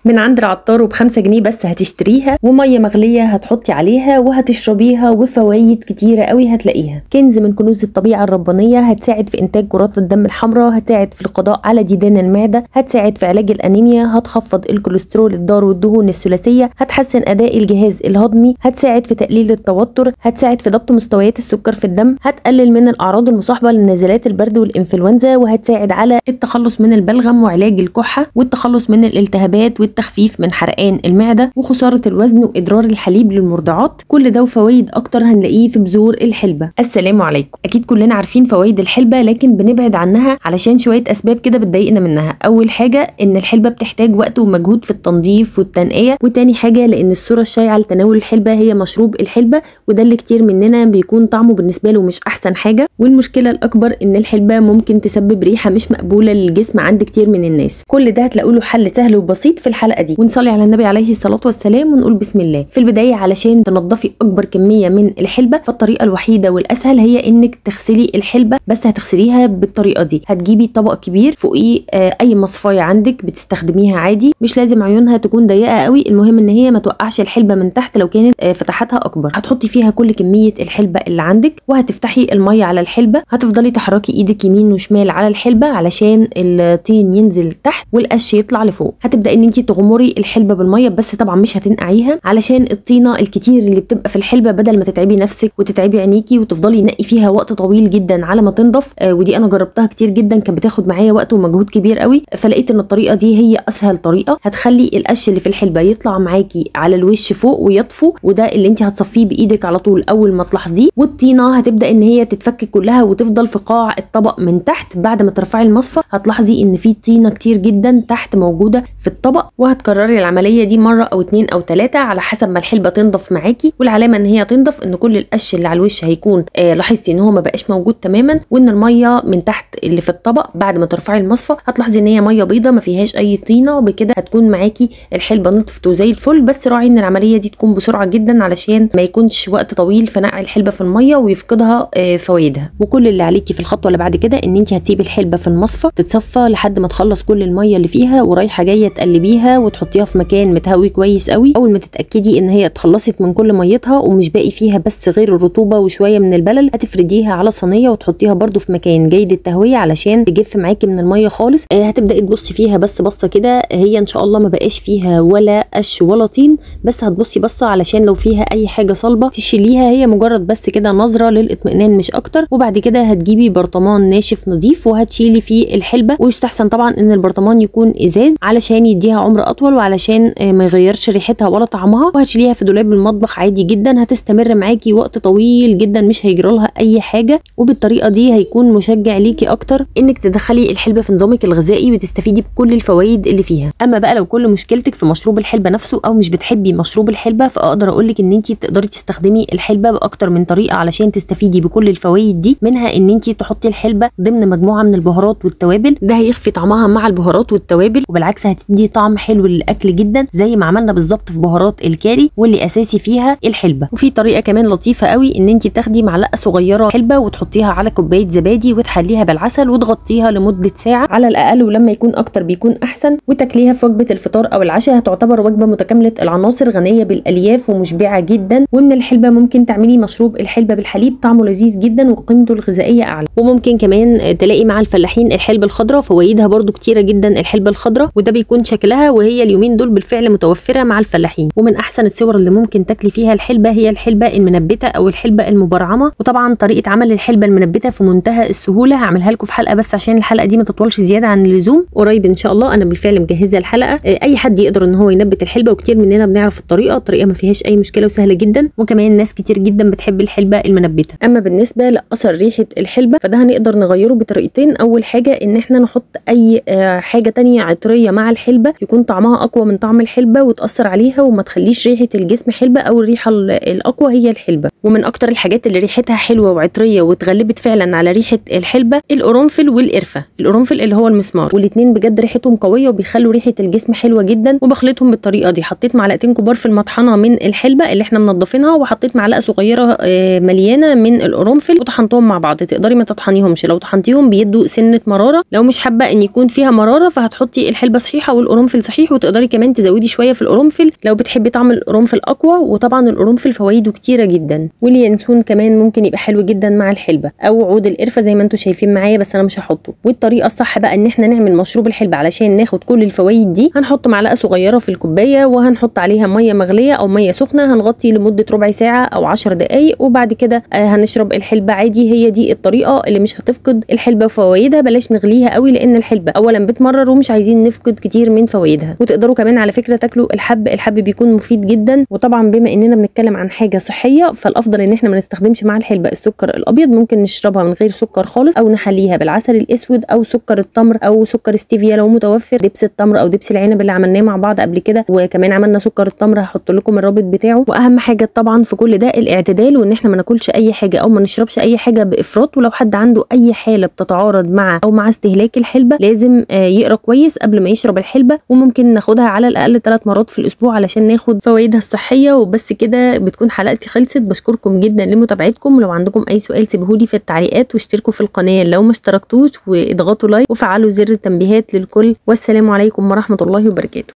من عند العطار وبخمسة جنيه بس هتشتريها وميه مغليه هتحطي عليها وهتشربيها وفوايد كتيره قوي هتلاقيها كنز من كنوز الطبيعه الربانيه هتساعد في انتاج كرات الدم الحمراء هتساعد في القضاء على ديدان المعده هتساعد في علاج الانيميا هتخفض الكوليسترول الضار والدهون الثلاثيه هتحسن اداء الجهاز الهضمي هتساعد في تقليل التوتر هتساعد في ضبط مستويات السكر في الدم هتقلل من الاعراض المصاحبه لنزلات البرد والانفلونزا وهتساعد على التخلص من البلغم وعلاج الكحه والتخلص من الالتهابات والتخفيف من حرقان المعده وخساره الوزن واضرار الحليب للمرضعات كل ده وفوائد اكتر هنلاقيه في بذور الحلبه السلام عليكم اكيد كلنا عارفين فوائد الحلبه لكن بنبعد عنها علشان شويه اسباب كده بتضايقنا منها اول حاجه ان الحلبه بتحتاج وقت ومجهود في التنظيف والتنقيه وتاني حاجه لان الصوره الشائعه لتناول الحلبه هي مشروب الحلبه وده اللي كتير مننا بيكون طعمه بالنسبه له مش احسن حاجه والمشكله الاكبر ان الحلبه ممكن تسبب ريحه مش مقبوله للجسم عند كتير من الناس كل ده هتلاقوا له حل سهل وبسيط في الحلقه دي ونصلي على النبي عليه الصلاه والسلام ونقول بسم الله في البدايه علشان تنضفي اكبر كميه من الحلبه فالطريقه الوحيده والاسهل هي انك تغسلي الحلبه بس هتغسليها بالطريقه دي هتجيبي طبق كبير فوقيه آه اي مصفايه عندك بتستخدميها عادي مش لازم عيونها تكون ضيقه قوي المهم ان هي ما توقعش الحلبه من تحت لو كانت آه فتحاتها اكبر هتحطي فيها كل كميه الحلبه اللي عندك وهتفتحي الميه على الحلبه هتفضلي تحركي ايدك يمين وشمال على الحلبه علشان الطين ينزل تحت والقش يطلع لفوق هتبداي ان انت تغمري الحلبه بالميه بس طبعا مش هتنقعيها علشان الطينه الكتير اللي بتبقى في الحلبه بدل ما تتعبي نفسك وتتعبي عينيكي وتفضلي نقي فيها وقت طويل جدا على ما تنضف آه ودي انا جربتها كتير جدا كانت بتاخد معايا وقت ومجهود كبير قوي فلقيت ان الطريقه دي هي اسهل طريقه هتخلي القش اللي في الحلبه يطلع معاكي على الوش فوق ويطفو وده اللي انت هتصفيه بايدك على طول اول ما تلاحظيه والطينه هتبدا ان هي تتفك كلها وتفضل في قاع الطبق من تحت بعد ما ترفعي المصفى هتلاحظي ان في طينه كتير جدا تحت موجوده في الطبق وهتكرري العمليه دي مره او اتنين او تلاته على حسب ما الحلبه تنضف معاكي والعلامه ان هي تنضف ان كل القش اللي على الوش هيكون آه لاحظتي ان هو ما بقاش موجود تماما وان الميه من تحت اللي في الطبق بعد ما ترفعي المصفى هتلاحظي ان هي ميه بيضه ما فيهاش اي طينه وبكده هتكون معاكي الحلبه نطفت وزي الفل بس راعي ان العمليه دي تكون بسرعه جدا علشان ما يكونش وقت طويل في نقع الحلبه في الميه ويفقدها آه فوائدها وكل اللي عليكي في الخطوه اللي بعد كده ان انت هتسيبي الحلبه في المصفى تتصفى لحد ما تخلص كل الميه اللي فيها ورايحه جايه تقلبيها وتحطيها في مكان متهوي كويس قوي اول ما تتاكدي ان هي اتخلصت من كل ميتها ومش باقي فيها بس غير الرطوبه وشويه من البلل هتفرديها على صينيه وتحطيها برده في مكان جيد التهويه علشان تجف معاكي من الميه خالص آه هتبداي تبصي فيها بس بصه كده هي ان شاء الله ما بقاش فيها ولا قش ولا طين بس هتبصي بصه علشان لو فيها اي حاجه صلبه تشيليها هي مجرد بس كده نظره للاطمئنان مش اكتر وبعد كده هتجيبي برطمان ناشف نظيف وهتشيلي فيه الحلبه ويستحسن طبعا ان البرطمان يكون ازاز علشان يديها عمر اطول وعلشان ما يغيرش ريحتها ولا طعمها وهتشيليها في دولاب المطبخ عادي جدا هتستمر معاكي وقت طويل جدا مش هيجرى لها اي حاجه وبالطريقه دي هيكون مشجع ليكي اكتر انك تدخلي الحلبه في نظامك الغذائي وتستفيدي بكل الفوائد اللي فيها اما بقى لو كل مشكلتك في مشروب الحلبه نفسه او مش بتحبي مشروب الحلبه فاقدر اقول لك ان انت تقدري تستخدمي الحلبه باكتر من طريقه علشان تستفيدي بكل الفوائد دي منها ان انت تحطي الحلبه ضمن مجموعه من البهارات والتوابل ده هيخفي طعمها مع البهارات والتوابل وبالعكس هتدي طعم حلو للاكل جدا زي ما عملنا بالظبط في بهارات الكاري واللي اساسي فيها الحلبه وفي طريقه كمان لطيفه قوي ان انت تاخدي معلقه صغيره حلبه وتحطيها على كوبايه زبادي وتحليها بالعسل وتغطيها لمده ساعه على الاقل ولما يكون اكتر بيكون احسن وتاكليها في وجبه الفطار او العشاء هتعتبر وجبه متكامله العناصر غنيه بالالياف ومشبعه جدا ومن الحلبه ممكن تعملي مشروب الحلبه بالحليب طعمه لذيذ جدا وقيمته الغذائيه اعلى وممكن كمان تلاقي مع الفلاحين الحلبه الخضراء فوائدها برضو كتيره جدا الحلبه الخضراء وده بيكون شكلها وهي اليومين دول بالفعل متوفره مع الفلاحين ومن احسن الصور اللي ممكن تاكلي فيها الحلبه هي الحلبه المنبته او الحلبه المبرعمه وطبعا طريقه عمل الحلبه المنبته في منتهى السهوله هعملها لكم في حلقه بس عشان الحلقه دي ما تطولش زياده عن اللزوم قريب ان شاء الله انا بالفعل مجهزه الحلقه اي حد يقدر ان هو ينبت الحلبه وكتير مننا بنعرف الطريقه الطريقه ما فيهاش اي مشكله وسهله جدا وكمان ناس كتير جدا بتحب الحلبه المنبته اما بالنسبه لاثر ريحه الحلبه فده هنقدر نغيره بطريقتين اول حاجه ان احنا نحط اي حاجه تانية عطريه مع الحلبه يكون طعمها اقوى من طعم الحلبه وتاثر عليها وما تخليش ريحه الجسم حلبه او الريحه الاقوى هي الحلبه ومن اكتر الحاجات اللي ريحتها حلوه وعطريه واتغلبت فعلا على ريحه الحلبه القرنفل والقرفه القرنفل اللي هو المسمار والاثنين بجد ريحتهم قويه وبيخلوا ريحه الجسم حلوه جدا وبخلطهم بالطريقه دي حطيت معلقتين كبار في المطحنه من الحلبه اللي احنا منضفينها وحطيت معلقه صغيره مليانه من القرنفل وطحنتهم مع بعض تقدري ما تطحنيهمش لو طحنتيهم بيدوا سنه مراره لو مش حابه ان يكون فيها مراره فهتحطي الحلبه صحيحه والقرنفل صحيح صحيح وتقدري كمان تزودي شويه في القرنفل لو بتحبي طعم القرنفل اقوى وطبعا القرنفل فوائده كتيره جدا واليانسون كمان ممكن يبقى حلو جدا مع الحلبه او عود القرفه زي ما انتم شايفين معايا بس انا مش هحطه والطريقه الصح بقى ان احنا نعمل مشروب الحلبه علشان ناخد كل الفوائد دي هنحط معلقه صغيره في الكوبايه وهنحط عليها ميه مغليه او ميه سخنه هنغطي لمده ربع ساعه او 10 دقائق وبعد كده آه هنشرب الحلبه عادي هي دي الطريقه اللي مش هتفقد الحلبه فوائدها بلاش نغليها قوي لان الحلبه اولا بتمرر ومش عايزين نفقد كتير من فوائدها وتقدروا كمان على فكره تاكلوا الحب الحب بيكون مفيد جدا وطبعا بما اننا بنتكلم عن حاجه صحيه فالافضل ان احنا ما نستخدمش مع الحلبه السكر الابيض ممكن نشربها من غير سكر خالص او نحليها بالعسل الاسود او سكر التمر او سكر ستيفيا لو متوفر دبس التمر او دبس العنب اللي عملناه مع بعض قبل كده وكمان عملنا سكر التمر هحط لكم الرابط بتاعه واهم حاجه طبعا في كل ده الاعتدال وان احنا ما ناكلش اي حاجه او ما نشربش اي حاجه بافراط ولو حد عنده اي حاله بتتعارض مع او مع استهلاك الحلبه لازم يقرا كويس قبل ما يشرب الحلبه وممكن ناخدها على الاقل ثلاث مرات في الاسبوع علشان ناخد فوائدها الصحيه وبس كده بتكون حلقتي خلصت بشكركم جدا لمتابعتكم لو عندكم اي سؤال سيبهولي في التعليقات واشتركوا في القناه لو ما اشتركتوش واضغطوا لايك وفعلوا زر التنبيهات للكل والسلام عليكم ورحمه الله وبركاته